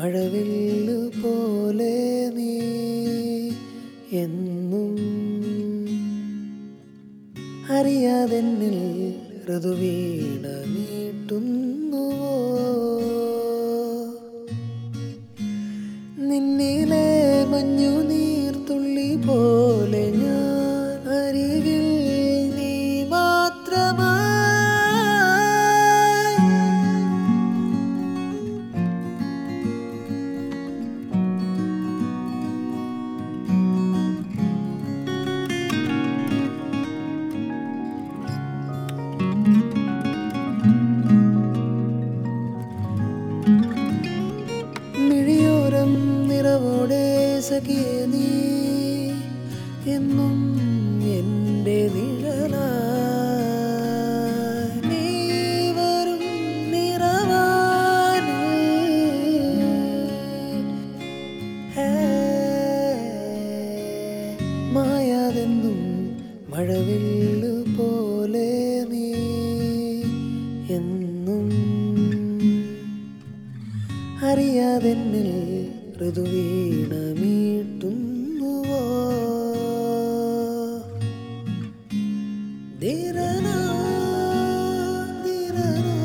മഴവില്ലു പോലെ നീ എന്നും അറിയാതെന്നിൽ ഋതുവീണ നീട്ടുന്നുവോ നിന്നിലെ മഞ്ഞു നീർത്തുള്ളി പോലെ ഞാൻ അരികിൽ നീ മാത്രമായി മിഴിയോരം നിറവോടെ സഖിയ നീ എന്നും എൻ്റെ നിഴലായി നീ വരും നിറവാനിൽ ഹേ, മായാതെന്നും മഴവില്ലു പോലെ നീ എന്നും അറിയാതെന്നിൽ ഋതുവീണ മീട്ടുന്നുവോ ധീരനാ, ധീരനാ,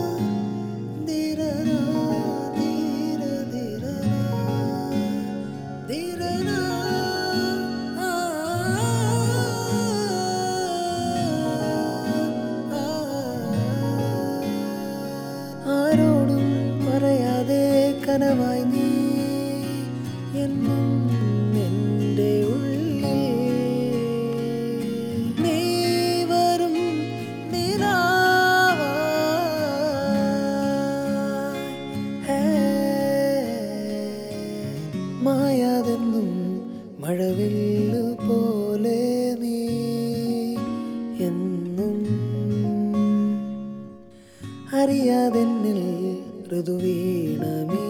ധീരനാ, ധീര, ധീരനാ, ധീരനാ, ആ, ആരോടും പറയാതെ കനവായി നീ എന്നും എൻ്റെ ഉള്ളിൽ നീ വരും നിലാവായി. ഹേ, മായാതെന്നും മഴവില്ലു പോലെ നീ എന്നും അറിയാതെന്നിൽ ഋതുവീണ മീ